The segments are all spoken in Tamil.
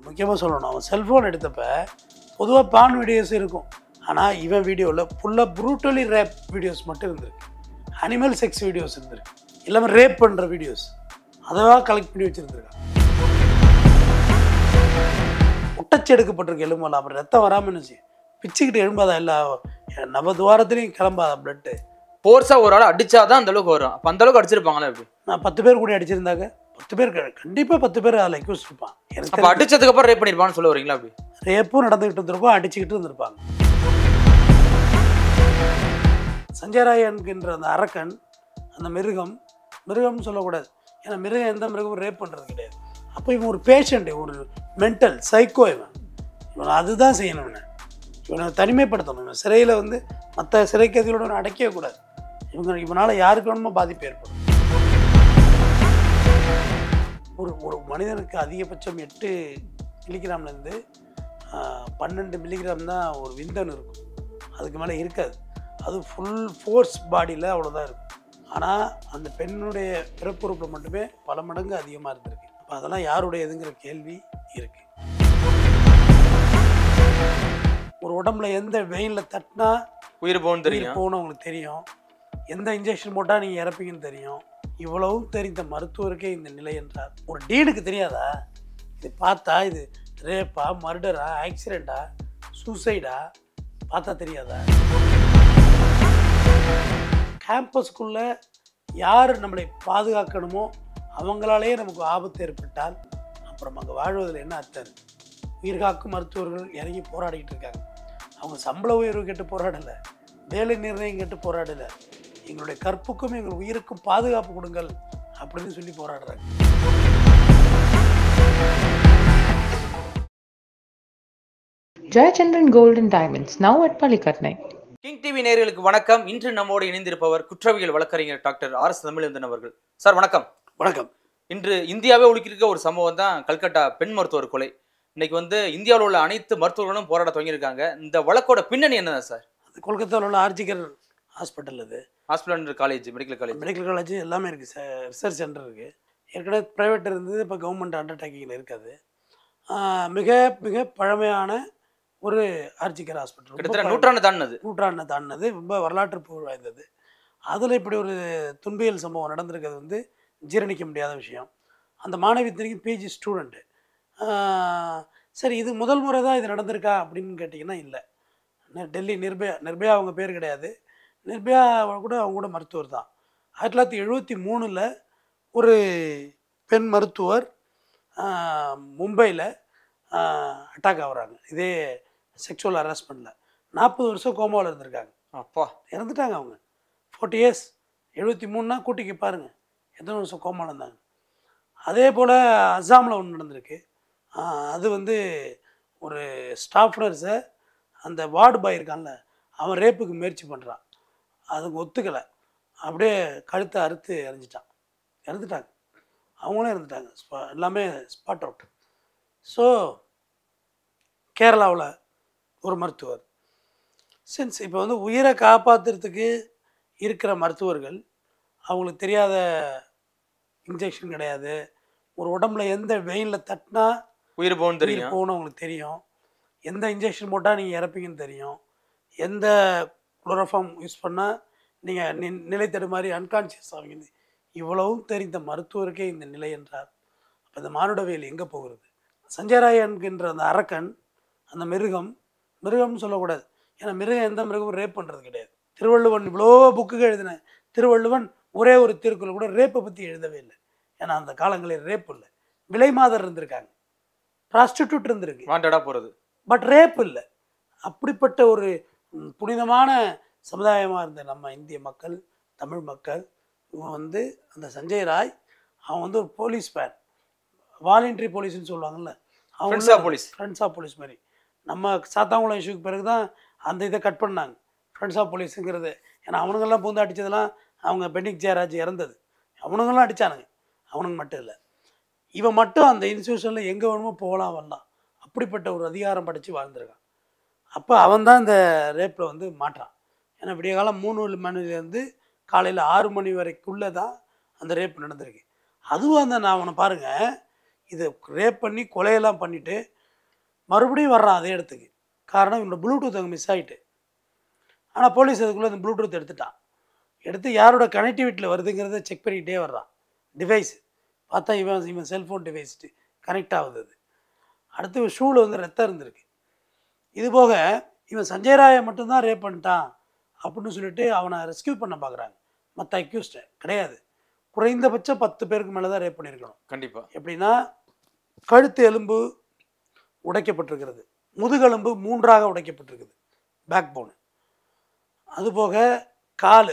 முக்கியமாக சொல்லணும் அவன் செல்ஃபோன் எடுத்தப்ப பொதுவாக பான் வீடியோஸ் இருக்கும் ஆனால் இவன் வீடியோவில் ஃபுல்லாக ப்ரூட்டலி ரேப் வீடியோஸ் மட்டும் இருந்திருக்கு அனிமல் செக்ஸ் வீடியோஸ் இருந்திருக்கு எல்லாமே ரேப் பண்ணுற வீடியோஸ் அதெல்லாம் கலெக்ட் பண்ணி வச்சுருந்துருக்கான் முட்டச்சி எடுக்கப்பட்டிருக்கு எலும்பெல்லாம் அப்புறம் ரத்தம் வராமல் இருந்துச்சு பிச்சுக்கிட்டு எழும்பாதா எல்லா நவ துவாரத்துலையும் கிளம்பாதா பிளட்டு ஃபோர்ஸா ஒரு ஆள் அடிச்சாதான் அந்த அளவுக்கு வரும் அப்ப அந்த அளவுக்கு அடிச்சிருப்பாங்களா எப்படி நான் பத்து பேர் கூட அடிச்சிருந்தாங்க பத்து பேர் கண்டிப்பாக பத்து பேர் அதில் அக்யூஸ் இருப்பான் எனக்கு அப்ப அடிச்சதுக்கு அப்புறம் ரேப் பண்ணிருப்பான்னு சொல்ல வரீங்களா அப்படி ரேப்பும் நடந்துக்கிட்டு இருந்திருக்கும் அடிச்சுக்கிட்டு இருந்திருப்பாங்க சஞ்சய் ராய் என்கின்ற அந்த அரக்கன் அந்த மிருகம் மிருகம்னு சொல்லக்கூடாது ஏன்னா மிருகம் எந்த மிருகமும் ரேப் பண்ணுறது கிடையாது அப்போ இவன் ஒரு பேஷண்ட் ஒரு மென்டல் சைக்கோ இவன் இவன் அதுதான் செய்யணும் இவனை இவனை தனிமைப்படுத்தணும் இவன் சிறையில் வந்து மற்ற சிறை கைதிகளோட இவனை அடைக்கவே கூடாது இவங்க இவனால் யாருக்கு வேணுமோ பாதிப்பு ஏற்படும் ஒரு ஒரு மனிதனுக்கு அதிகபட்சம் எட்டு மில்லிகிராம்லேருந்து பன்னெண்டு மில்லிகிராம் தான் ஒரு விந்தன் இருக்கும் அதுக்கு மேலே இருக்காது அது ஃபுல் ஃபோர்ஸ் பாடியில் அவ்வளோதான் இருக்கும் ஆனால் அந்த பெண்ணுடைய பிறப்புறுப்பில் மட்டுமே பல மடங்கு அதிகமாக இருந்திருக்கு அப்போ அதெல்லாம் யாருடைய எதுங்கிற கேள்வி இருக்குது ஒரு உடம்புல எந்த வெயிலில் தட்டினா உயிர் போகணும் உயிர் தெரியும் போகணும் உங்களுக்கு தெரியும் எந்த இன்ஜெக்ஷன் போட்டால் நீங்கள் இறப்பீங்கன்னு தெரியும் இவ்வளவும் தெரிந்த மருத்துவருக்கே இந்த நிலை என்றார் ஒரு டீனுக்கு தெரியாதா இது பார்த்தா இது ரேப்பா மர்டரா ஆக்சிடெண்ட்டா சூசைடா பார்த்தா தெரியாதா கேம்பஸ்க்குள்ளே யார் நம்மளை பாதுகாக்கணுமோ அவங்களாலேயே நமக்கு ஆபத்து ஏற்பட்டால் அப்புறம் அங்கே வாழ்வதில் என்ன அர்த்தம் இருக்கு உயிர் காக்கும் மருத்துவர்கள் இறங்கி போராடிக்கிட்டு இருக்காங்க அவங்க சம்பள உயர்வு கேட்டு போராடலை வேலை நிர்ணயம் கேட்டு போராடலை எங்களுடைய கற்புக்கும் எங்கள் உயிருக்கும் பாதுகாப்பு கொடுங்கள் அப்படின்னு சொல்லி போராடுறாங்க Jayachandran Gold and Diamonds, now at Palikatnai. King TV நேயர்களுக்கு வணக்கம் இன்று நம்மோடு இணைந்திருப்பவர் குற்றவியல் வழக்கறிஞர் டாக்டர் ஆர் எஸ் தமிழந்தன் அவர்கள் சார் வணக்கம் வணக்கம் இன்று இந்தியாவே ஒழுக்கிருக்க ஒரு சம்பவம் தான் கல்கட்டா பெண் மருத்துவர் கொலை இன்னைக்கு வந்து இந்தியாவில் உள்ள அனைத்து மருத்துவர்களும் போராட தொடங்கியிருக்காங்க இந்த வழக்கோட பின்னணி என்னதான் சார் அது கொல்கத்தாவில் உள்ள ஆர்ஜிகர் ஹாஸ்பிட்டல் அது hospital college medical college medical college எல்லாமே இருக்குது ரிசர்ச் சென்டர் இருக்குது ஏற்கனவே ப்ரைவேட் இருந்தது இப்போ கவர்மெண்ட் அண்டர்டேக்கிங்கில் இருக்காது ஆஹ் மிக மிக பழமையான ஒரு ஆர்ஜிகர் ஹாஸ்பிட்டல் கிட்டத்தட்ட நூற்றாண்டு தாண்டினது நூற்றாண்டை தாண்டினது ரொம்ப வரலாற்று புகழ் வாய்ந்தது அதில் இப்படி ஒரு துன்பியல் சம்பவம் நடந்திருக்கிறது வந்து ஜீரணிக்க முடியாத விஷயம் அந்த மாணவி இத்தனைக்கும் பிஜி ஸ்டூடெண்ட்டு சரி இது முதல் முறை தான் இது நடந்திருக்கா அப்படின்னு கேட்டிங்கன்னா இல்லை நெ- டெல்லி நிர்பயா நிர்பயா அவங்க பேர் கிடையாது நிர்பயா கூட அவங்க கூட மருத்துவர் தான் ஆயிரத்தி தொள்ளாயிரத்தி எழுபத்தி மூணில் ஒரு பெண் மருத்துவர் மும்பையில் அட்டாக் ஆகுறாங்க இதே செக்ஷுவல் ஹராஸ்மெண்ட்டில் நாற்பது வருஷம் கோமாவில் இருந்திருக்காங்க அப்பா இறந்துட்டாங்க அவங்க ஃபார்ட்டி இயர்ஸ் எழுபத்தி மூணுனா கூட்டிக்கு பாருங்க எத்தனை வருஷம் கோமாவில் இருந்தாங்க அதே போல் அஸ்ஸாமில் ஒன்று நடந்திருக்கு ஆஹ் அது வந்து ஒரு ஸ்டாஃப் நர்ஸை அந்த வார்டு பாய் இருக்கான்ல அவன் ரேப்புக்கு முயற்சி பண்ணுறான் அதுக்கு ஒத்துக்கலை அப்படியே கழுத்தை அறுத்து இறந்துட்டான் இறந்துட்டாங்க அவங்களும் இறந்துட்டாங்க ஸ்பா எல்லாமே ஸ்பாட் அவுட் ஸோ கேரளாவில் ஒரு மருத்துவர் சின்ஸ் இப்போ வந்து உயிரை காப்பாற்றுறதுக்கு இருக்கிற மருத்துவர்கள் அவங்களுக்கு தெரியாத இன்ஜெக்ஷன் கிடையாது ஒரு உடம்புல எந்த வெயினில் தட்டினா உயிர் போகணும் உயிர் தெரியும் போகணும் உங்களுக்கு தெரியும் எந்த இன்ஜெக்ஷன் போட்டால் நீங்கள் இறப்பீங்கன்னு தெரியும் எந்த குளோரோஃபார்ம் யூஸ் பண்ணால் நீங்கள் நி நிலை தடுமாறி அன்கான்ஷியஸ் ஆவீங்க இவ்வளவும் தெரிந்த மருத்துவருக்கே இந்த நிலை என்றார் அப்போ இந்த மானுடவியல் எங்கே போகிறது சஞ்சய் ராய் என்கின்ற அந்த அரக்கன் அந்த மிருகம் மிருகம்னு சொல்லக்கூடாது ஏன்னா மிருகம் எந்த மிருகமும் ரேப் பண்ணுறது கிடையாது திருவள்ளுவன் இவ்வளோ புக்குகள் எழுதின திருவள்ளுவன் ஒரே ஒரு திருக்குறள் கூட ரேப்பை பற்றி எழுதவே இல்லை ஏன்னா அந்த காலங்களில் ரேப் இல்லை விலை மாதர் இருந்திருக்காங்க ப்ராஸ்டியூட் இருந்திருக்கு வாண்டடா போறது பட் ரேப் இல்லை அப்படிப்பட்ட ஒரு ம், புனிதமான சமுதாயமாக இருந்த நம்ம இந்திய மக்கள் தமிழ் மக்கள் இவன் வந்து அந்த சஞ்சய் ராய் அவன் வந்து ஒரு போலீஸ் மேன் வாலண்டரி போலீஸ்னு சொல்லுவாங்கல்ல Friends of police. Friends of police மாதிரி நம்ம சாத்தாங்குளம் இஷ்யூக்கு பிறகு தான் அந்த இதை கட் பண்ணாங்க ஃப்ரெண்ட்ஸ் ஆஃப் போலீஸுங்கிறது ஏன்னா அவனுங்கெல்லாம் பூந்து அடித்ததெல்லாம் அவங்க பெண்டிக் ஜெயராஜ் இறந்தது அவனுங்கெல்லாம் அடித்தானுங்க அவனுங்க மட்டும் இல்லை இவன் மட்டும் அந்த இன்ஸ்டியூஷனில் எங்கே வேணுமோ போகலாம் வரலாம் அப்படிப்பட்ட ஒரு அதிகாரம் படைச்சு வாழ்ந்திருக்கான் அப்போ அவன் தான் இந்த ரேப்பில் வந்து மாட்டான் ஏன்னா விடிய காலம் மூணு மணிலேருந்து காலையில் ஆறு மணி வரைக்குள்ளே தான் அந்த ரேப் நடந்திருக்கு அதுவும் அந்த நான் அவனை பாருங்கள் இதை ரேப் பண்ணி கொலையெல்லாம் பண்ணிவிட்டு மறுபடியும் வர்றான் அதே இடத்துக்கு காரணம் இவனோட ப்ளூடூத் அங்கே மிஸ் ஆகிட்டு ஆனால் போலீஸ் அதுக்குள்ளே அந்த ப்ளூடூத் எடுத்துட்டான் எடுத்து யாரோட கனெக்டிவிட்டியில் வருதுங்கிறத செக் பண்ணிக்கிட்டே வர்றான் டிவைஸ் பார்த்தா இவன் இவன் செல்ஃபோன் டிவைஸ் கனெக்ட் ஆகுது அது அடுத்து ஷூவில் வந்து ரத்தம் இருந்திருக்கு இது போக இவன் சஞ்சய் ராயை மட்டும்தான் ரேப் பண்ணிட்டான் அப்படின்னு சொல்லிட்டு அவனை ரெஸ்கியூ பண்ண பார்க்குறாங்க மற்ற அக்யூஸ்டை கிடையாது குறைந்தபட்சம் பத்து பேருக்கு மேலே தான் ரேப் பண்ணியிருக்கணும் கண்டிப்பா எப்படின்னா கழுத்து எலும்பு உடைக்கப்பட்டிருக்கிறது முதுகெலும்பு மூன்றாக உடைக்கப்பட்டிருக்குது பேக் போனு அதுபோக கால்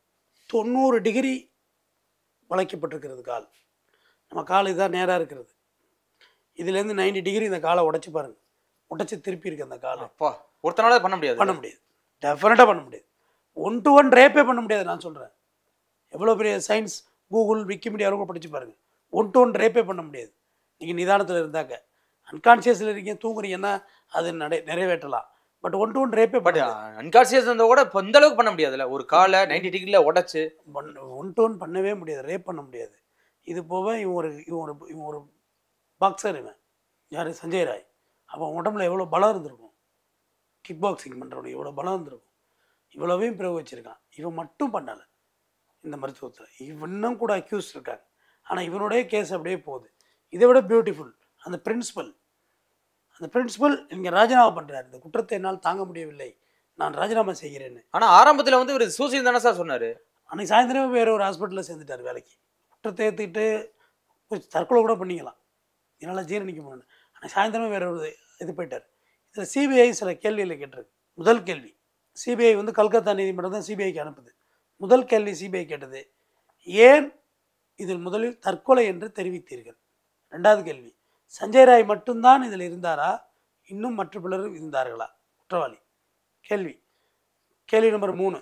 தொண்ணூறு டிகிரி வளைக்கப்பட்டிருக்கிறது கால் நம்ம கால் இதான் நேராக இருக்கிறது இதுலேருந்து 90 டிகிரி இந்த காலை உடைச்சு பாருங்க உடைச்சு திருப்பி இருக்கு அந்த காலை அப்பா ஒருத்தனால பண்ண முடியாது பண்ண முடியாது டெஃபினட்டாக பண்ண முடியாது ஒன் டு ஒன் ரேப்பே பண்ண முடியாது நான் சொல்கிறேன் எவ்வளோ பெரிய சயின்ஸ் கூகுள் விக்கிமீடியா கூட படிச்சு பாருங்க ஒன் டு ஒன் ரேப்பே பண்ண முடியாது நீங்கள் நிதானத்தில் இருந்தாக்க அன்கான்சியஸில் இருக்கீங்க தூங்குறீங்கன்னா அது நடை நிறைவேற்றலாம் பட் ஒன் டு ஒன் ரேப்பே பட் பண்ண அன்கான்சியஸ் இருந்தா கூட இப்ப இந்த அளவுக்கு பண்ண முடியாதுல்ல ஒரு காலை நைன்டி டிகிரில உடைச்சு ஒன் டு ஒன் பண்ணவே முடியாது ரேப் பண்ண முடியாது இது போக இவன் ஒரு இவன் ஒரு இவன் ஒரு பாக்ஸர் இவன் யார் சஞ்சய் ராய் அவன் உடம்புல எவ்வளோ பலம் இருந்திருக்கும் கிக் பாக்ஸிங் பண்ணுறவனுக்கு எவ்வளோ பலம் இருந்திருக்கும் இவ்வளவையும் பிரயோகிச்சிருக்கான் இவன் மட்டும் பண்ணலை இந்த மருத்துவத்தில் இவனும் கூட அக்யூஸ் இருக்காங்க ஆனால் இவனுடைய கேஸ் அப்படியே போகுது இதை விட பியூட்டிஃபுல் அந்த பிரின்சிபல் அந்த பிரின்சிபல் இங்கே ராஜினாமா பண்ணுறாரு இந்த குற்றத்தை என்னால் தாங்க முடியவில்லை நான் ராஜினாமா செய்கிறேன்னு ஆனா ஆரம்பத்துல வந்து இவர் சூசைட் தானே சார் சொன்னாரு அன்னைக்கு சாயந்தரமே வேற ஒரு ஹாஸ்பிட்டலில் சேர்ந்துட்டார் வேலைக்கு குற்றத்தை ஏற்றுக்கிட்டு போய் தற்கொலை கூட பண்ணிக்கலாம் என்னால் ஜீரணிக்க முடியல அன்னைக்கு சாயந்தரமே வேற ஒரு இது போயிட்டார் இதில் சிபிஐ சில கேள்விகளை கேட்டிருக்கு முதல் கேள்வி சிபிஐ வந்து கல்கத்தா நீதிமன்றம் தான் சிபிஐக்கு அனுப்புது முதல் கேள்வி சிபிஐ கேட்டது ஏன் இதில் முதலில் தற்கொலை என்று தெரிவித்தீர்கள் ரெண்டாவது கேள்வி சஞ்சய் ராய் மட்டும்தான் இதில் இருந்தாரா இன்னும் மற்ற பலரும் இருந்தார்களா குற்றவாளி கேள்வி கேள்வி நம்பர் மூணு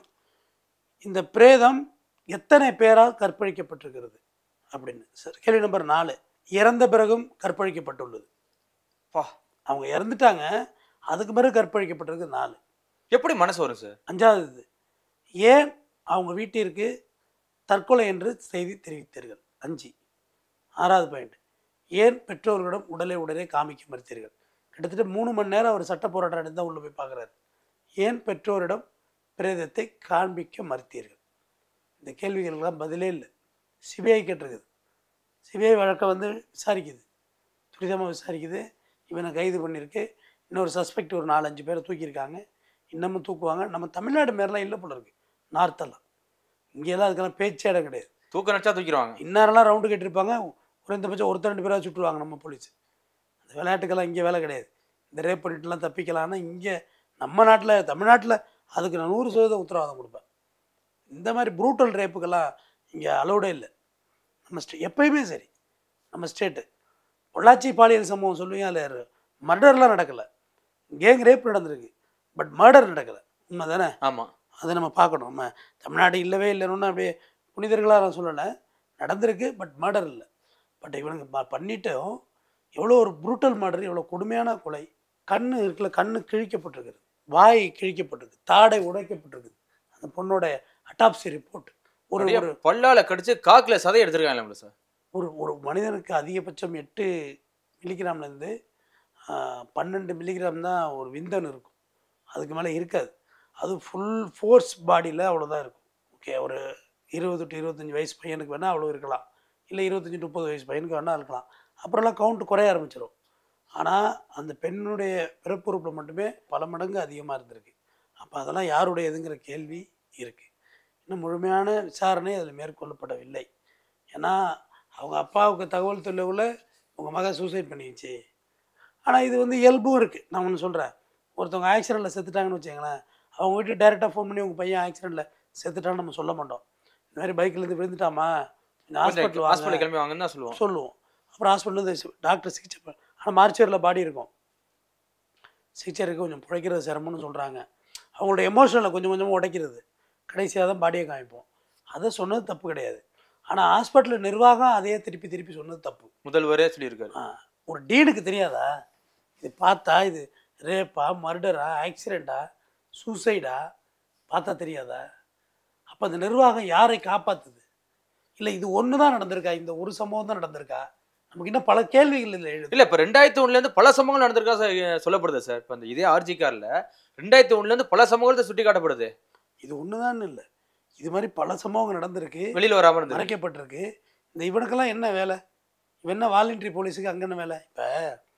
இந்த பிரேதம் எத்தனை பேரால் கற்பழிக்கப்பட்டிருக்கிறது அப்படின்னு சார் கேள்வி நம்பர் நாலு இறந்த பிறகும் கற்பழிக்கப்பட்டுள்ளது பா அவங்க இறந்துட்டாங்க அதுக்கு பிறகு கற்பழிக்கப்பட்டிருக்கு நாலு எப்படி மனசு வரும் சார் அஞ்சாவது இது ஏன் அவங்க வீட்டிற்கு தற்கொலை என்று செய்தி தெரிவித்தீர்கள் அஞ்சு ஆறாவது பாயிண்ட் ஏன் பெற்றோர்களிடம் உடலை உடனே காமிக்க மறுத்தீர்கள் கிட்டத்தட்ட மூணு மணி நேரம் அவர் சட்ட போராட்டம் நடந்து தான் உள்ள போய் பார்க்குறாரு ஏன் பெற்றோரிடம் பிரேதத்தை காண்பிக்க மறுத்தீர்கள் இந்த கேள்விகளுக்கெல்லாம் பதிலே இல்லை சிபிஐ கேட்டிருக்குது சிபிஐ வழக்கை வந்து விசாரிக்குது துரிதமாக விசாரிக்குது இவனை கைது பண்ணியிருக்கு இன்னொரு சஸ்பெக்ட் ஒரு நாலஞ்சு பேரை தூக்கியிருக்காங்க இன்னமும் தூக்குவாங்க நம்ம தமிழ்நாடு மாரிலாம் இல்லை போல இருக்கு நார்த்தெல்லாம் இங்கெல்லாம் அதுக்கெல்லாம் பேச்சே இடம் கிடையாது தூக்க நினைச்சா தூக்கிடுவாங்க இன்னாரெல்லாம் ரவுண்டு கட்டியிருப்பாங்க குறைந்தபட்சம் ஒருத்தர் ரெண்டு பேராக சுட்டுருவாங்க நம்ம போலீஸ் அந்த விளையாட்டுக்கெல்லாம் இங்கே வேலை கிடையாது இந்த ரேப் பண்ணிட்டுலாம் தப்பிக்கலாம்னா இங்கே நம்ம நாட்டில் தமிழ்நாட்டில் அதுக்கு நான் நூறு சதவீதம் உத்தரவாதம் கொடுப்பேன் இந்த மாதிரி ப்ரூட்டல் ரேப்புக்கெல்லாம் இங்கே அலௌடே இல்லை நம்ம ஸ்டே எப்பயுமே சரி நம்ம ஸ்டேட்டு பொள்ளாச்சி பாலியல் சம்பவம் சொல்லுவீங்க அதில் மர்டர்லாம் நடக்கலை கேங் ரேப் நடந்திருக்கு பட் மர்டர் நடக்கலை உண்மை தானே ஆமா அதை நம்ம பார்க்கணும் நம்ம தமிழ்நாடு இல்லவே இல்லைன்னு அப்படியே புனிதர்களாக நான் சொல்லலை நடந்திருக்கு பட் மர்டர் இல்லை பட் இவனுங்க ப- பண்ணிட்டும் எவ்வளோ ஒரு ப்ரூட்டல் மர்டர் எவ்வளோ கொடுமையான கொலை கண்ணு இருக்குல்ல கண்ணு கிழிக்கப்பட்டிருக்குது வாய் கிழிக்கப்பட்டிருக்கு தாடை உடைக்கப்பட்டிருக்குது அந்த பொண்ணோட அட்டாப்சி ரிப்போர்ட் ஒரு அப்படியே ஒரு பல்லால கடிச்சு காக்குல சதை எடுத்திருக்காங்க சார் ஒரு ஒரு மனிதனுக்கு அதிகபட்சம் எட்டு மில்லிகிராம்லேருந்து பன்னெண்டு மில்லிகிராம் தான் ஒரு விந்தன் இருக்கும் அதுக்கு மேலே இருக்காது அது ஃபுல் ஃபோர்ஸ் பாடியில் அவ்வளோதான் இருக்கும் ஓகே ஒரு இருபது டு இருபத்தஞ்சி வயசு பையனுக்கு வேணால் அவ்வளோ இருக்கலாம் இல்லை இருபத்தஞ்சி முப்பது வயசு பையனுக்கு வேணால் இருக்கலாம் அப்புறம்லாம் கவுண்ட் குறைய ஆரம்பிச்சிடும் ஆனால் அந்த பெண்ணுடைய பிறப்புறுப்பில் மட்டுமே பல மடங்கு அதிகமாக இருந்திருக்கு அப்போ அதெல்லாம் யாருடையதுங்கிற கேள்வி இருக்குது இன்னும் முழுமையான விசாரணை அதில் மேற்கொள்ளப்படவில்லை ஏன்னா அவங்க அப்பாவுக்கு தகவல் சொல்லக்குள்ள உங்கள் மகன் சூசைட் பண்ணிடுச்சு ஆனால் இது வந்து இயல்பும் இருக்குது நான் ஒன்று சொல்கிறேன் ஒருத்தவங்க ஆக்சிடெண்ட்டில் செத்துட்டாங்கன்னு வச்சுங்களேன் அவங்க வீட்டுக்கு டேரெக்டாக ஃபோன் பண்ணி உங்கள் பையன் ஆக்சிடெண்ட்டில் செத்துட்டான்னு நம்ம சொல்ல மாட்டோம் இந்த மாதிரி பைக்லேருந்து விழுந்துட்டாமா இந்த ஹாஸ்பிட்டல் ஹாஸ்பிட்டல் வாங்க கிளம்பி வாங்கன்னு தான் சொல்லுவோம் சொல்லுவோம் அப்புறம் ஹாஸ்பிட்டல் டாக்டர் சிகிச்சை பண்ண ஆனால் மார்ச்சரியில் பாடி இருக்கும் சிகிச்சை இருக்க கொஞ்சம் பிழைக்கிறது சிரமம்னு சொல்கிறாங்க அவங்களோட எமோஷனலை கொஞ்சம் கொஞ்சமாக உடைக்கிறது கடைசியாக தான் பாடியை காமிப்போம் அதை சொன்னது தப்பு கிடையாது ஆனால் ஹாஸ்பிட்டல் நிர்வாகம் அதையே திருப்பி திருப்பி சொன்னது தப்பு முதல்வரே சொல்லியிருக்காரு ஆ, ஒரு டீனுக்கு தெரியாதா இது பார்த்தா இது ரேப்பா மர்டரா ஆக்சிடெண்ட்டா சூசைடா பார்த்தா தெரியாதா அப்போ அந்த நிர்வாகம் யாரை காப்பாத்துது இல்லை இது ஒன்று தான் நடந்திருக்கா இந்த ஒரு சம்பவம் தான் நடந்திருக்கா நமக்கு இன்னும் பல கேள்விகள் இல்லை எழுது இல்ல இப்ப ரெண்டாயிரத்தி ஒண்ணுல இருந்து பல சம்பவங்கள் நடந்திருக்கா சார் சொல்லப்படுது சார் இப்ப அந்த இதே ஆர்ஜி கார்ல ரெண்டாயிரத்தி ஒண்ணுல இருந்து பல சம்பவங்களை சுட்டி காட்டப்படுது இது ஒண்ணுதான் இல்லை இது மாதிரி பல சம்பவங்கள் நடந்திருக்கு வெளியில வராம இருந்தது மறைக்கப்பட்டிருக்கு இந்த இவனுக்கெல்லாம் என்ன வேலை இவன் என்ன வாலண்டரி போலீஸுக்கு அங்கே என்ன வேலை இப்போ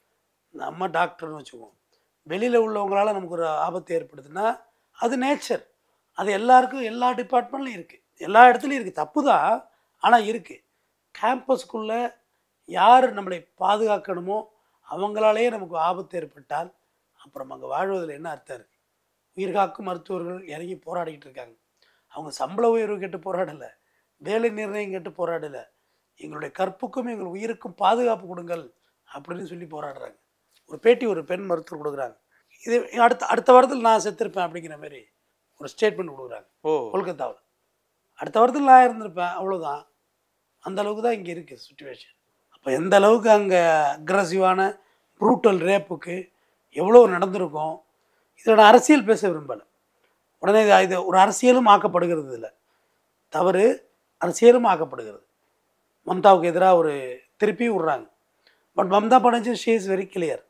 நம்ம டாக்டர்னு வச்சுக்குவோம் வெளியில் உள்ளவங்களால நமக்கு ஒரு ஆபத்து ஏற்படுதுன்னா அது நேச்சர் அது எல்லாருக்கும் எல்லா டிபார்ட்மெண்ட்லையும் இருக்குது எல்லா இடத்துலையும் இருக்குது தப்பு தான் ஆனால் இருக்குது கேம்பஸ்க்குள்ளே யார் நம்மளை பாதுகாக்கணுமோ அவங்களாலேயே நமக்கு ஆபத்து ஏற்பட்டால் அப்புறம் அங்கே வாழ்வதில் என்ன அர்த்தம் இருக்குது உயிர்காக்கும் மருத்துவர்கள் இறங்கி போராடிக்கிட்டு இருக்காங்க அவங்க சம்பள உயர்வு கேட்டு போராடலை வேலை நிர்ணயம் கேட்டு போராடலை எங்களுடைய கற்புக்கும் எங்கள் உயிருக்கும் பாதுகாப்பு கொடுங்கள் அப்படின்னு சொல்லி போராடுறாங்க ஒரு பேட்டி ஒரு பெண் மருத்துவர் கொடுக்குறாங்க இது அடுத்த அடுத்த வாரத்தில் நான் செத்துருப்பேன் அப்படிங்கிற மாதிரி ஒரு ஸ்டேட்மெண்ட் கொடுக்குறாங்க ஓ கொல்கத்தாவில் அடுத்த வாரத்தில் நான் இருந்திருப்பேன் அவ்வளோதான் அந்த அளவுக்கு தான் இங்கே இருக்குது சுச்சுவேஷன் அப்போ எந்த அளவுக்கு அங்கே அக்ரஸிவான ப்ரூட்டல் ரேப்புக்கு எவ்வளோ நடந்திருக்கும் இதில் நான் அரசியல் பேச விரும்பலை உடனே இது இது ஒரு அரசியலும் ஆக்கப்படுகிறது இல்லை தவறு அரசியலும் ஆக்கப்படுகிறது மம்தாவுக்கு எதிராக ஒரு திருப்பி விட்றாங்க but Mamata Banerjee she is very clear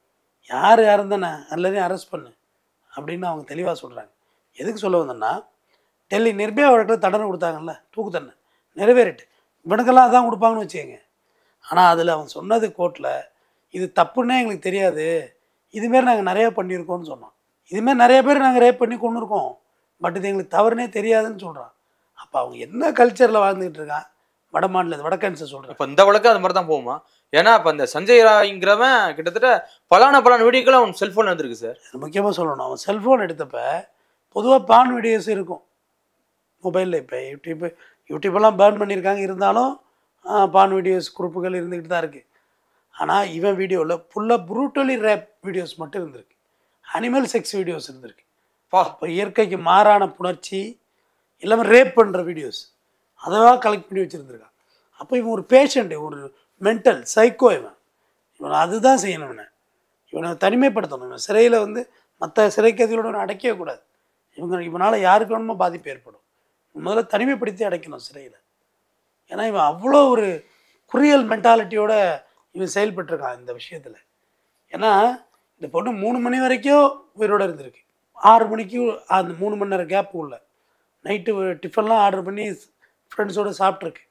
யார் யார் தானே எல்லாரையும் அரெஸ்ட் பண்ணு அப்படின்னு அவங்க தெளிவாக சொல்கிறாங்க எதுக்கு சொல்ல வந்தேன்னா டெல்லி நிர்பயா வழக்கில் தண்டனை கொடுத்தாங்கல்ல தூக்கு தண்டனை நிறைவேறிட்டு இவனுக்கெல்லாம் அதான் கொடுப்பாங்கன்னு வச்சுக்கோங்க ஆனால் அதில் அவன் சொன்னது கோர்ட்டில் இது தப்புன்னே எங்களுக்கு தெரியாது இதுமாரி நாங்கள் நிறையா பண்ணியிருக்கோம்னு சொன்னோம் இதுமாரி நிறைய பேர் நாங்கள் ரேப் பண்ணி கொண்டு இருக்கோம் பட் இது எங்களுக்கு தவறுனே தெரியாதுன்னு சொல்கிறான் அப்போ அவங்க என்ன கல்ச்சரில் வாழ்ந்துக்கிட்டு இருக்கான் வட மாநில வடக்கன்ஸை சொல்கிறேன் இப்ப இந்த வழக்கு அது மாதிரி தான் போகுமா ஏன்னா இப்ப இந்த சஞ்சய் ராய்ங்கிறவன் கிட்டத்தட்ட பலான பலான வீடியோக்கள் அவன் செல்போன் வந்திருக்கு சார் முக்கியமாக சொல்லணும் அவன் செல்ஃபோன் எடுத்தப்ப பொதுவாக பான் வீடியோஸ் இருக்கும் மொபைலில் இப்போ யூடியூப் யூடியூப்பெல்லாம் பேர்ன் பண்ணியிருக்காங்க இருந்தாலும் பான் வீடியோஸ் குரூப்புகள் இருந்துக்கிட்டு தான் இருக்குது ஆனால் இவன் வீடியோவில் ஃபுல்லாக ப்ரூட்டலி ரேப் வீடியோஸ் மட்டும் இருந்திருக்கு அனிமல் செக்ஸ் வீடியோஸ் இருந்திருக்கு பா இப்போ இயற்கைக்கு மாறான புணர்ச்சி இல்லாமல் ரேப் பண்ணுற வீடியோஸ் அதவா கலெக்ட் பண்ணி வச்சுருந்துருக்கான் அப்போ இவன் ஒரு பேஷண்ட்டு ஒரு மென்டல் சைக்கோ இவன் இவனை அதுதான் செய்யணும் இவனை இவனை தனிமைப்படுத்தணும் இவன் சிறையில் வந்து மற்ற சிறை கைதிகளோட இவனை அடைக்கவே கூடாது இவங்க இவனால் யாருக்கு வேணுமோ பாதிப்பு ஏற்படும் முதல்ல தனிமைப்படுத்தி அடைக்கணும் சிறையில் ஏன்னா இவன் அவ்வளோ ஒரு குரியல் மென்டாலிட்டியோட இவன் செயல்பட்டிருக்கான் இந்த விஷயத்தில் ஏன்னா இந்த பொண்ணு மூணு மணி வரைக்கும் உயிரோட இருந்திருக்கு ஆறு மணிக்கு அந்த மூணு மணி நேரம் கேப் உள்ள நைட்டு டிஃபன்லாம் ஆர்டர் பண்ணி ஃப்ரெண்ட்ஸோடு சாப்பிட்ருக்கு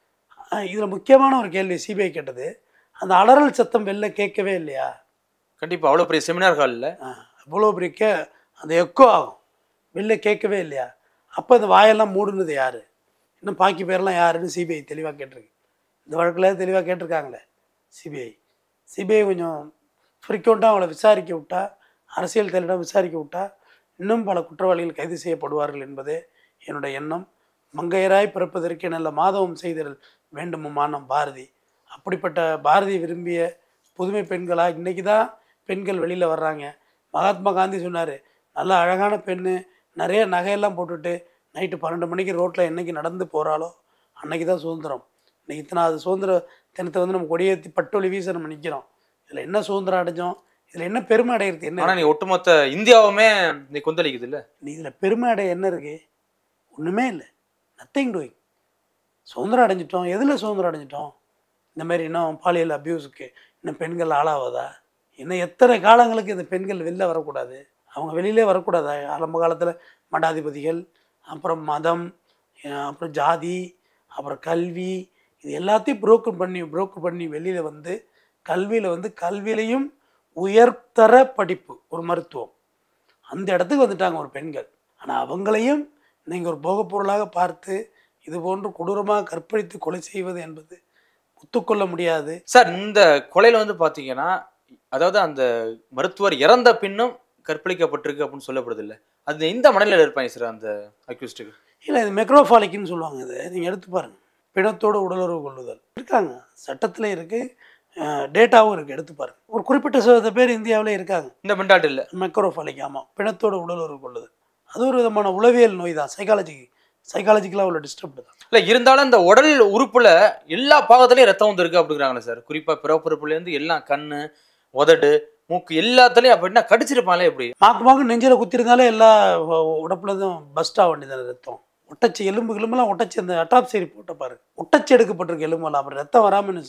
இதில் முக்கியமான ஒரு கேள்வி சிபிஐ கேட்டது அந்த அலறல் சத்தம் வெளில கேட்கவே இல்லையா கண்டிப்பா அவ்வளவு பெரிய செமினார் ஹாலில் அவ்வளோ பெரிய கே அந்த எக்கோ ஆகும் வெளில கேட்கவே இல்லையா அப்போ இந்த வாயெல்லாம் மூடுனது யார் இன்னும் பாக்கி பேர்லாம் யாருன்னு சிபிஐ தெளிவாக கேட்டிருக்கு இந்த வழக்கில் தெளிவாக கேட்டிருக்காங்களே சிபிஐ சிபிஐ கொஞ்சம் ஃப்ரீக்வெண்ட்டாக அவங்கள விசாரிக்க விட்டா அரசியல் தலையிடம் விசாரிக்க விட்டா இன்னும் பல குற்றவாளிகள் கைது செய்யப்படுவார்கள் என்பதே என்னுடைய எண்ணம் மங்கையராய் பிறப்பதற்கு நல்ல மாதவம் செய்தல் வேண்டுமுமானம் பாரதி அப்படிப்பட்ட பாரதி விரும்பிய புதுமை பெண்களாக இன்றைக்கி தான் பெண்கள் வெளியில் வர்றாங்க மகாத்மா காந்தி சொன்னார் நல்ல அழகான பெண்ணு நிறைய நகையெல்லாம் போட்டுட்டு நைட்டு பன்னெண்டு மணிக்கு ரோட்டில் என்னைக்கு நடந்து போகிறாளோ அன்னைக்கு தான் சுதந்திரம் இன்னைக்கு இத்தனாவது சுதந்திர தினத்தை வந்து நம்ம கொடியேற்றி பட்டொலி வீச நம்ம நிற்கிறோம் இதில் என்ன சுதந்திரம் அடைஞ்சோம் இதில் என்ன பெருமை அடையிறது என்ன ஆனா நீ ஒட்டுமொத்த இந்தியாவுமே நீ கொந்தளிக்குது இல்ல நீ இதில் பெருமை அடைய என்ன இருக்கு ஒன்றுமே இல்லை நத்திங் டூயிங் சுதந்திரம் அடைஞ்சிட்டோம் எதில் சுதந்திரம் அடைஞ்சிட்டோம் இந்த மாதிரி இன்னும் பாலியல் அப்யூஸுக்கு இன்னும் பெண்கள் ஆளாவதா இன்னும் எத்தனை காலங்களுக்கு இந்த பெண்கள் வெளில வரக்கூடாது அவங்க வெளியிலே வரக்கூடாதா ஆரம்ப காலத்தில் மடாதிபதிகள் அப்புறம் மதம் அஹ் அப்புறம் ஜாதி அப்புறம் கல்வி இது எல்லாத்தையும் புரோக்கர் பண்ணி புரோக்கர் பண்ணி வெளியில் வந்து கல்வியில் வந்து கல்வியிலையும் உயர்தர படிப்பு ஒரு மருத்துவம் அந்த இடத்துக்கு வந்துட்டாங்க ஒரு பெண்கள் ஆனால் அவங்களையும் நீங்கள் ஒரு போகப் பொருளாக பார்த்து இது போன்று கொடூரமாக கற்பழித்து கொலை செய்வது என்பது ஒத்துக்கொள்ள முடியாது சார் இந்த கொலையில வந்து பாத்தீங்கன்னா அதாவது அந்த மருத்துவர் இறந்த பின்னும் கற்பழிக்கப்பட்டிருக்கு அப்படின்னு சொல்லப்படுது இல்ல அது இந்த மனநிலையில இருப்பாங்க சார் அந்த அக்யூஸ்டுக்கு இல்லை இது மெக்ரோஃபாலிக்னு சொல்லுவாங்க இது நீங்கள் எடுத்து பாருங்கள் பிணத்தோடு உடலுறவு கொள்ளுதல் இருக்காங்க சட்டத்தில் இருக்குது டேட்டாவும் இருக்குது எடுத்து பாருங்கள் ஒரு குறிப்பிட்ட சதவீத பேர் இந்தியாவிலே இருக்காங்க இந்த மென்டாலிட்டி இல்ல மெக்ரோஃபாலிக் ஆமாம் பிணத்தோட உடலுறவு கொள்ளுதல் அது ஒரு விதமான உளவியல் நோய் தான் சைக்காலஜி சைக்காலஜிக்கலாக உள்ள டிஸ்டர்ப் தான் இல்ல இருந்தாலும் இந்த உடல் உறுப்புல எல்லா பாகத்துலயும் ரத்தம் வந்திருக்கு அப்படிங்கிறாங்களே சார் குறிப்பா பிறப்புறுப்புல இருந்து எல்லாம் கண்ணு உதடு மூக்கு எல்லாத்துலயும் அப்படின்னா கடிச்சிருப்பாங்களே எப்படி மாக்கு மாக்கு நெஞ்சில் குத்திருந்தாலே எல்லா உடப்புலதும் பஸ்ட் ஆக வேண்டியதான ரத்தம் ஒட்டச்சி எலும்பு எலும்பெல்லாம் ஒட்டச்சி அந்த அட்டாப்சி ரிப்போர்ட்டை பாரு ஒட்டச்சி எடுக்கப்பட்டிருக்கு எலும்பெல்லாம் அப்புறம் ரத்தம் வராமல் இருந்துச்சு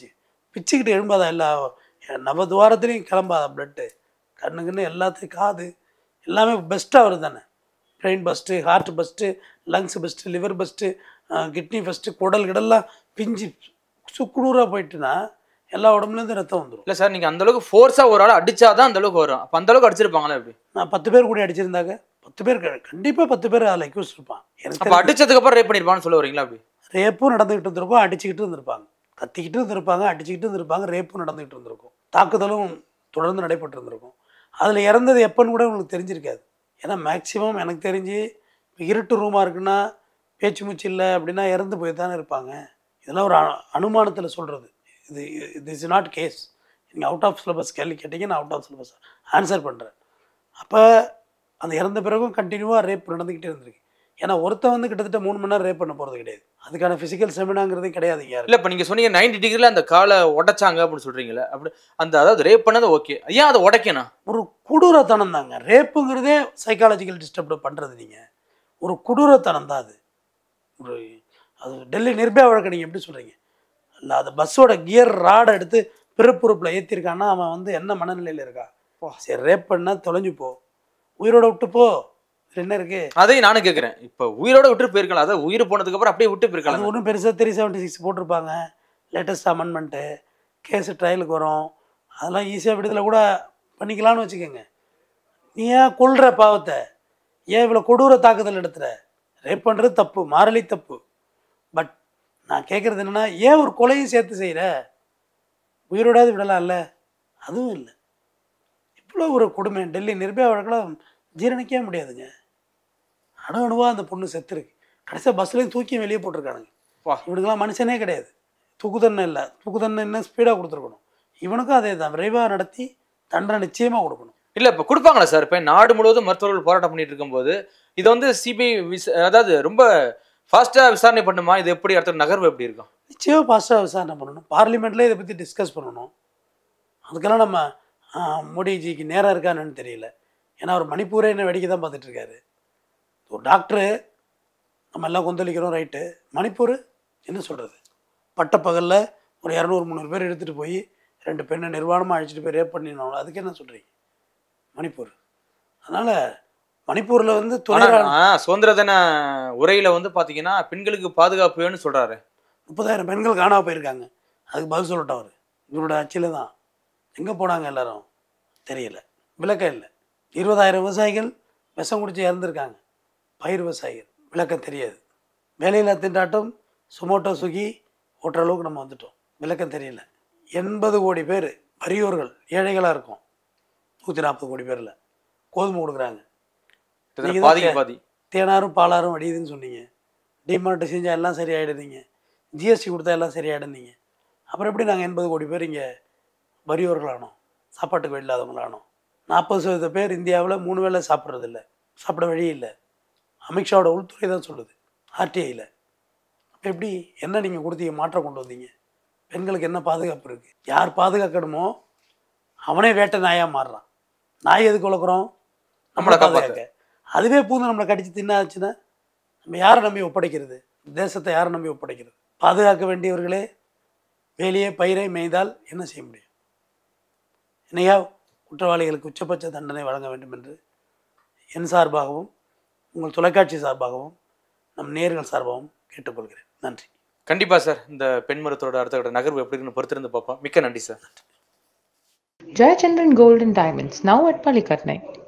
பிச்சுக்கிட்டு எழும்பாதா எல்லா நவதுவாரத்துலேயும் கிளம்பாதா பிளட்டு கண்ணுக்குன்னு எல்லாத்தையும் காது எல்லாமே பெஸ்ட்டாக வருது தானே brain first heart first lungs first liver first kidney first குடல் கிடல்லாம் பிஞ்சு சுக்குநூறாக போயிட்டுனா எல்லா உடம்புலேருந்து ரத்தம் வந்துடும் இல்ல சார் நீங்க அந்த அளவுக்கு ஃபோர்ஸா ஒரு ஆள் அடிச்சாதான் அந்த அளவுக்கு வரும் அப்ப அந்த அளவுக்கு அடிச்சிருப்பாங்களா எப்படி நான் பத்து பேர் கூட அடிச்சிருந்தாங்க பத்து பேர் கண்டிப்பாக பத்து பேர் அதில் அக்யூஸ் இருப்பான் எனக்கு அப்ப அடிச்சதுக்கு அப்புறம் ரேப் பண்ணிருப்பான்னு சொல்ல வரீங்களா அப்படி ரேப்பும் நடந்துக்கிட்டு இருந்திருக்கும் அடிச்சுக்கிட்டு இருந்திருப்பாங்க கத்திக்கிட்டு இருந்திருப்பாங்க அடிச்சுக்கிட்டு இருந்திருப்பாங்க ரேப்பும் நடந்துக்கிட்டு இருந்திருக்கும் தாக்குதலும் தொடர்ந்து நடைபெற்று இருந்திருக்கும் அதில் இறந்தது எப்போன்னு கூட உங்களுக்கு தெரிஞ்சிருக்காது ஏன்னா மேக்ஸிமம் எனக்கு தெரிஞ்சு இப்போ இருட்டு ரூமாக இருக்குன்னா பேச்சு மூச்சு இல்லை அப்படின்னா இறந்து போய் தானே இருப்பாங்க இதெல்லாம் ஒரு அனு- அனுமானத்தில் சொல்கிறது இது இது இஸ் நாட் கேஸ் நீங்கள் அவுட் ஆஃப் சிலபஸ் கேள்வி கேட்டீங்க நான் அவுட் ஆஃப் சிலபஸ் ஆன்சர் பண்ணுறேன் அப்போ அந்த இறந்த பிறகும் கண்டினியூவாக ரேப் நடந்துக்கிட்டே இருந்திருக்கு ஏன்னா ஒருத்தன் வந்து கிட்டத்தட்ட மூணு மணி நேரம் ரேப் பண்ண போகிறது கிடையாது அதுக்கான ஃபிசிக்கல் செமினாங்கிறதே கிடையாது யாரு இல்ல இப்ப நீங்க சொன்னீங்க 90 டிகிரில அந்த காலை உடைச்சாங்க அப்படின்னு சொல்றீங்களே அப்படி அந்த அதாவது ரேப் பண்ணது ஓகே ஏன் அதை உடைக்கணும் ஒரு கொடூரத்தனம் தாங்க ரேப்புங்கிறதே சைக்காலஜிக்கல் டிஸ்டர்ப் பண்ணுறது நீங்கள் ஒரு கொடூரத்தனம் தான் அது ஒரு அது டெல்லி நிர்பயா வழக்கு நீங்கள் எப்படி சொல்கிறீங்க இல்லை அது பஸ்ஸோட கியர் ராடை எடுத்து பிறப்புறுப்பில் ஏற்றிருக்கான்னா அவன் வந்து என்ன மனநிலையில் இருக்கா சரி ரேப் பண்ணா தொலைஞ்சு போ உயிரோட விட்டு போ இதுல என்ன இருக்கு அதையும் நானும் கேக்குறேன் இப்ப உயிரோட விட்டு போயிருக்கலாம் அதாவது உயிர் போனதுக்கு அப்புறம் அப்படியே விட்டு அது போயிருக்கலாம் ஒன்றும் பெருசாக த்ரீ செவன்ட்டி சிக்ஸ் போட்டிருப்பாங்க லேட்டஸ்ட் அமெண்ட்மெண்ட்டு கேஸு ட்ரையலுக்கு வரும் அதெல்லாம் ஈஸியாக விடுதலை கூட பண்ணிக்கலாம்னு வச்சுக்கோங்க நீ ஏன் கொல்ற பாவத்தை ஏன் இவ்வளோ கொடூர தாக்குதல் எடுத்துற ரேப் பண்ணுறது தப்பு மாறலி தப்பு பட் நான் கேட்குறது என்னென்னா ஏன் ஒரு கொலையும் சேர்த்து செய்கிற உயிரோடாவது விடலாம்ல அதுவும் இல்லை இவ்வளோ ஒரு கொடுமை டெல்லி நிர்பயா வழக்கெல்லாம் ஜீரணிக்கவே முடியாதுங்க அணு அணுவாக அந்த பொண்ணு செத்துருக்கு கடைசியாக பஸ்லேயும் தூக்கி வெளியே போட்டிருக்கானுங்க வா. இவனுக்கெல்லாம் மனுஷனே கிடையாது தூக்குதண்டனை இல்லை தூக்குதண்டனை என்ன ஸ்பீடாக கொடுத்துருக்கணும் இவனுக்கும் அதே தான் விரைவாக நடத்தி தண்டனை நிச்சயமாக கொடுக்கணும் இல்ல இப்ப கொடுப்பாங்களா சார் இப்ப நாடு முழுவதும் மருத்துவர்கள் போராட்டம் பண்ணிட்டு இருக்கும்போது இது வந்து சிபிஐ அதாவது ரொம்ப ஃபாஸ்டா விசாரணை பண்ணுமா இது எப்படி அடுத்த நகர்வு எப்படி இருக்கும் நிச்சயமாக ஃபாஸ்ட்டாக விசாரணை பண்ணணும் பார்லிமெண்ட்லேயே இதை பற்றி டிஸ்கஸ் பண்ணணும் அதுக்கெல்லாம் நம்ம ஆ, மோடிஜிக்கு நேரம் இருக்கான்னு தெரியல ஏன்னா அவர் மணிப்பூரே என்ன வேடிக்கை தான் பார்த்துட்டு இருக்காரு ஒரு டாக்டரு நம்ம எல்லாம் கொந்தளிக்கிறோம் ரைட்டு மணிப்பூர் என்ன சொல்கிறது பட்டப்பகலில் ஒரு இரநூறு முந்நூறு பேர் எடுத்துகிட்டு போய் ரெண்டு பெண்ணை நிர்வாணமாக அழைச்சிட்டு போய் ரேப் பண்ணிடணும் அதுக்கு என்ன சொல்கிறீங்க மணிப்பூர் அதனால் மணிப்பூரில் வந்து துணை ஆனா ராணுவ- ஆ, சுதந்திர தின உரையில வந்து பாத்தீங்கன்னா பெண்களுக்கு பாதுகாப்பு வேணும்னு சொல்றாரு முப்பதாயிரம் பெண்கள் காணாம போயிருக்காங்க அதுக்கு பதில் சொல்லட்டும் அவர் இவரோட ஆட்சியில் தான் எங்கே போனாங்க எல்லாரும் தெரியல விளக்கம் இல்லை இருபதாயிரம் விவசாயிகள் விஷம் குடிச்சு இறந்துருக்காங்க பயிர் விவசாயிகள் விளக்கம் தெரியாது வேலையில்லா திண்டாட்டம் சுமோட்டோ சுகி ஓட்டுற அளவுக்கு நம்ம வந்துட்டோம் விளக்கம் தெரியல எண்பது கோடி பேர் வறியோர்கள் ஏழைகளாக இருக்கும் நூற்றி நாற்பது கோடி பேரில் கோதுமை கொடுக்குறாங்க கிட்டத்தட்ட நீங்க தான் பாதிக்கு கே- பாதி தேனாரும் பாலாரும் வடியுதுன்னு சொன்னீங்க டிமார்ட் செஞ்சால் எல்லாம் சரியாயிடுறீங்க ஜிஎஸ்டி கொடுத்தா எல்லாம் சரியாயிடுனீங்க அப்புறம் எப்படி நாங்கள் எண்பது கோடி பேர் இங்கே வறியோர்களானோம் சாப்பாட்டுக்கு வழி இல்லாதவங்களானோம் நாற்பது சதவீத பேர் இந்தியாவில் மூணு வேளை சாப்பிட்றதில்ல சாப்பிட வழி இல்லை அமித்ஷாவோட உள்துறை தான் சொல்லுது ஆர்டிஐயில் அப்போ எப்படி என்ன நீங்கள் கொடுத்தீங்க மாற்றம் கொண்டு வந்தீங்க பெண்களுக்கு என்ன பாதுகாப்பு இருக்குது யார் பாதுகாக்கணுமோ அவனே வேட்டை நாயாக மாறுறான் நாய் எதுக்கு வளர்க்குறோம் நம்மளை நம்மளை காப்பாத்த. பாதுகாக்க அதுவே பூந்து நம்மளை கடிச்சு தின்னாச்சுன்னா நம்ம யாரை நம்பி ஒப்படைக்கிறது தேசத்தை யாரை நம்பி ஒப்படைக்கிறது பாதுகாக்க வேண்டியவர்களே வேலையே பயிரை மேய்தால் என்ன செய்ய முடியும் என்னையா குற்றவாளிகளுக்கு உச்சபட்ச தண்டனை வழங்க வேண்டும் என்று என் சார்பாகவும் உங்கள் தொலைக்காட்சி சார்பாகவும் நம் நேர்கள் சார்பாகவும் கேட்டுக்கொள்கிறேன் நன்றி கண்டிப்பா சார் இந்த பெண் மருத்துவரோட அடுத்த கட்ட நகர்வு எப்படி இருக்குன்னு பொறுத்திருந்து பார்ப்போம் மிக்க நன்றி sir Jayachandran Gold and Diamonds, now at Palikatnai.